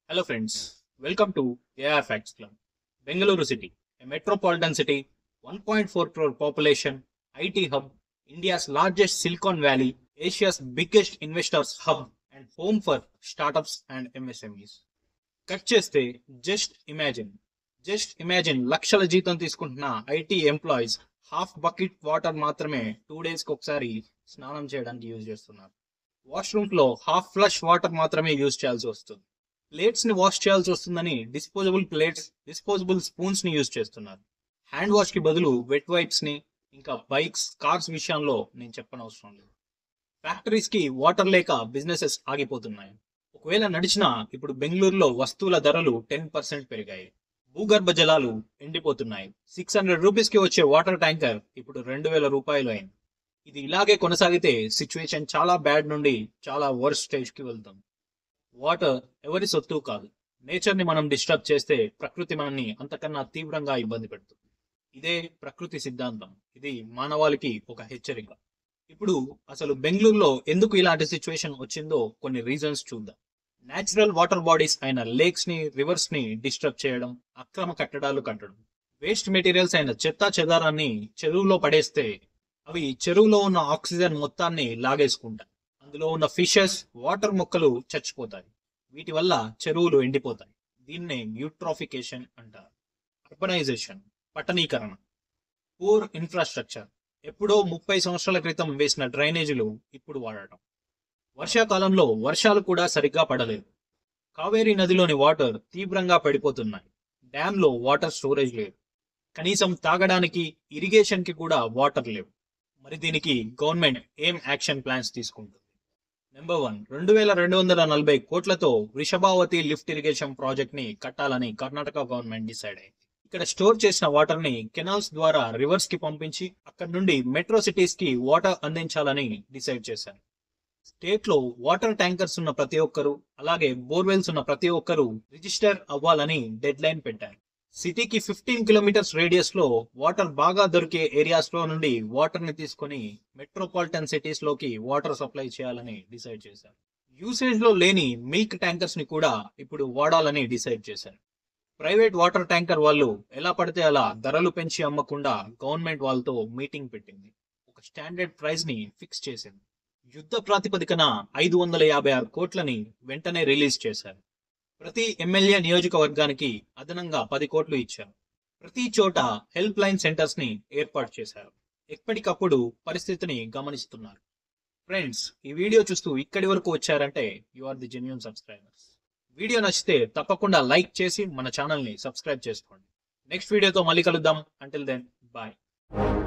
Hello friends, welcome to AR Facts Club. Bengaluru City, a metropolitan city, 1.4 crore population, IT hub, India's largest Silicon Valley, Asia's biggest investors hub, and home for startups and MSMEs. Cut చేస్తే just imagine just imagine లక్షల జీతం తీసుకుంటున్న IT employees half bucket water మాత్రమే two డేస్కి ఒకసారి స్నానం చేయడానికి use చేస్తున్నారు వాష్రూమ్స్ లో హాఫ్ ఫ్లష్ వాటర్ మాత్రమే యూజ్ చేయాల్సి వస్తుంది ప్లేట్స్ ని వాష్ చేయాల్సి వస్తుందని డిస్పోజబుల్ ప్లేట్స్ డిస్పోజబుల్ స్పూన్స్ ని యూజ్ చేస్తున్నారు హ్యాండ్ వాష్ కి బదులు వెట్ వైప్స్ ని ఇంకా బైక్స్ కార్స్ విషయంలో నేను చెప్పనవసరం లేదు ఫ్యాక్టరీస్ కి వాటర్ లేక బిజినెసెస్ ఆగిపోతున్నాయి ఒకవేళ నడిచినా ఇప్పుడు బెంగళూరులో వస్తువుల ధరలు టెన్ పర్సెంట్ పెరిగాయి భూగర్భ జలాలు ఎండిపోతున్నాయి సిక్స్ హండ్రెడ్ రూపీస్ కి వచ్చే వాటర్ ట్యాంకర్ ఇప్పుడు రెండు వేల రూపాయలు అయింది ఇది ఇలాగే కొనసాగితే సిచ్యువేషన్ చాలా బ్యాడ్ నుండి చాలా వర్స్ స్టేజ్ కి వెళ్తాం వాటర్ ఎవరి సొత్తు కాదు నేచర్ ని మనం డిస్టర్బ్ చేస్తే ప్రకృతి మనల్ని అంతకన్నా తీవ్రంగా ఇబ్బంది పెడుతుంది ఇదే ప్రకృతి సిద్ధాంతం ఇది మానవాళికి ఒక హెచ్చరిక ఇప్పుడు అసలు బెంగళూరులో ఎందుకు ఇలాంటి సిచ్యువేషన్ వచ్చిందో కొన్ని రీజన్స్ చూద్దాం నేచురల్ వాటర్ బాడీస్ అయిన లేక్స్ ని రివర్స్ ని డిస్టర్బ్ చేయడం అక్రమ కట్టడాలు కట్టడం వేస్ట్ మెటీరియల్స్ అయిన చెత్త చెదారాన్ని చెరువులో పడేస్తే అవి చెరువులో ఉన్న ఆక్సిజన్ మొత్తాన్ని లాగేసుకుంటాయి అందులో ఉన్న ఫిషెస్ వాటర్ మొక్కలు చచ్చిపోతాయి వీటి వల్ల చెరువులు ఎండిపోతాయి దీన్నే యూట్రాఫికేషన్ అంటారు అర్బనైజేషన్ పట్టణీకరణ పూర్ ఇన్ఫ్రాస్ట్రక్చర్ ఎప్పుడో ముప్పై సంవత్సరాల క్రితం వేసిన డ్రైనేజీలు ఇప్పుడు వాడటం వర్షాకాలంలో వర్షాలు కూడా సరిగ్గా పడలేదు కావేరీ నదిలోని వాటర్ తీవ్రంగా పడిపోతున్నాయి డ్యాంలో వాటర్ స్టోరేజ్ లేదు కనీసం తాగడానికి ఇరిగేషన్ కి కూడా వాటర్ లేవు మరి దీనికి గవర్నమెంట్ ఏం యాక్షన్ ప్లాన్స్ తీసుకుంటుంది నెంబర్ వన్ రెండు వేల రెండు వందల నలభై కోట్లతో వృషభావతి లిఫ్ట్ ఇరిగేషన్ ప్రాజెక్ట్ ని కట్టాలని కర్ణాటక గవర్నమెంట్ డిసైడ్ అయింది ఇక్కడ స్టోర్ చేసిన వాటర్ ని కెనాల్స్ ద్వారా రివర్స్ కి పంపించి అక్కడ నుండి మెట్రో సిటీస్ కి వాటర్ అందించాలని డిసైడ్ చేశారు స్టేట్ లో వాటర్ ట్యాంకర్స్ ఉన్న ప్రతి ఒక్కరు అలాగే బోర్వెల్స్ ఉన్న ప్రతి ఒక్కరు రిజిస్టర్ అవ్వాలని డెడ్ లైన్ పెట్టారు సిటీకి ఫిఫ్టీన్ కిలోమీటర్స్ రేడియస్ లో వాటర్ బాగా దొరికే ఏరియాస్ లో నుండి వాటర్ ని తీసుకొని మెట్రోపాలిటన్ సిటీస్ లోకి వాటర్ సప్లై చేయాలని డిసైడ్ చేశారు యూసేజ్ లో లేని మిల్క్ ట్యాంకర్స్ ని కూడా ఇప్పుడు వాడాలని డిసైడ్ చేశారు ప్రైవేట్ వాటర్ ట్యాంకర్ వాళ్ళు ఎలా పడితే అలా ధరలు పెంచి అమ్మకుండా గవర్నమెంట్ వాళ్ళతో మీటింగ్ పెట్టింది ఒక స్టాండర్డ్ ప్రైస్ ని ఫిక్స్ చేసింది యుద్ధ ప్రాతిపదికన ఐదు వందల యాభై ఆరు కోట్లని వెంటనే రిలీజ్ చేశారు ప్రతి ఎమ్మెల్యే నియోజకవర్గానికి అదనంగా పది కోట్లు ఇచ్చారు ప్రతి చోట హెల్ప్ లైన్ సెంటర్స్ ని ఏర్పాటు చేశారు ఎప్పటికప్పుడు పరిస్థితిని గమనిస్తున్నారు ఫ్రెండ్స్ ఈ వీడియో చూస్తూ ఇక్కడి వరకు వచ్చారంటే you are the genuine subscribers video నచ్చితే తప్పకుండా లైక్ చేసి మన ఛానల్ని సబ్స్క్రైబ్ చేసుకోండి నెక్స్ట్ వీడియోతో మళ్ళీ కలుద్దాం అంటిల్ దెన్ బాయ్